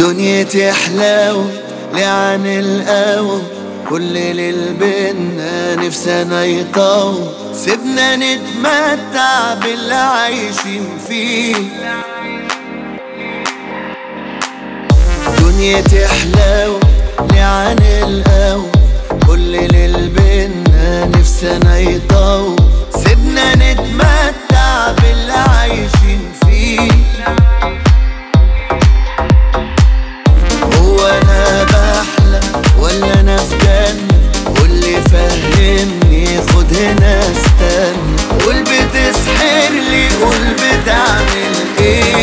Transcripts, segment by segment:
دنيتي حلاوة لعن القاوة كل ليل بينا نفسنا يطاوم سيبنا نتمتع باللي عايشين فيه دنيتي حلاوة لعن القاوة كل ليل بينا نفسنا يطاوم سيبنا نتمتع باللي عايشين فيه هو انا بحلم ولا انا في جنة واللي فهمني خد هنا استنى قول بتسحر لي قول بتعمل ايه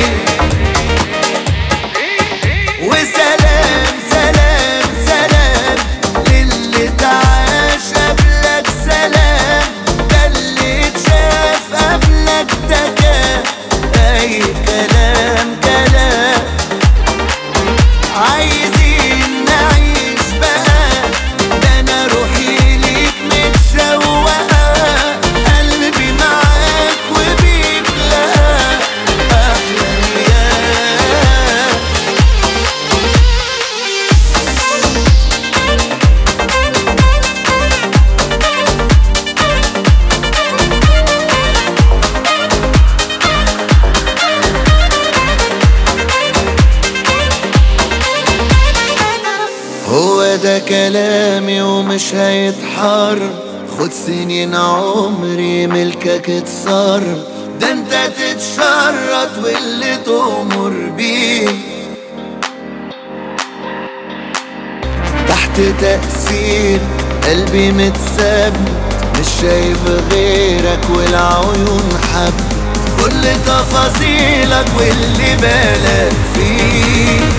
وسلام سلام سلام للي تعاش قبلك سلام ده اللي اتشاف قبلك ده كان اي كلام كلام عايزين نعيش بقى ده انا روحي ليك متشوقة قلبي معاك وبيك لا احلى ايام هو ده كلامي ومش هيتحرم خد سنين عمري ملكك اتصر ده انت تتشرط واللي تؤمر بيه تحت تأثير قلبي متثبت مش شايف غيرك والعيون حب كل تفاصيلك واللي بالك فيه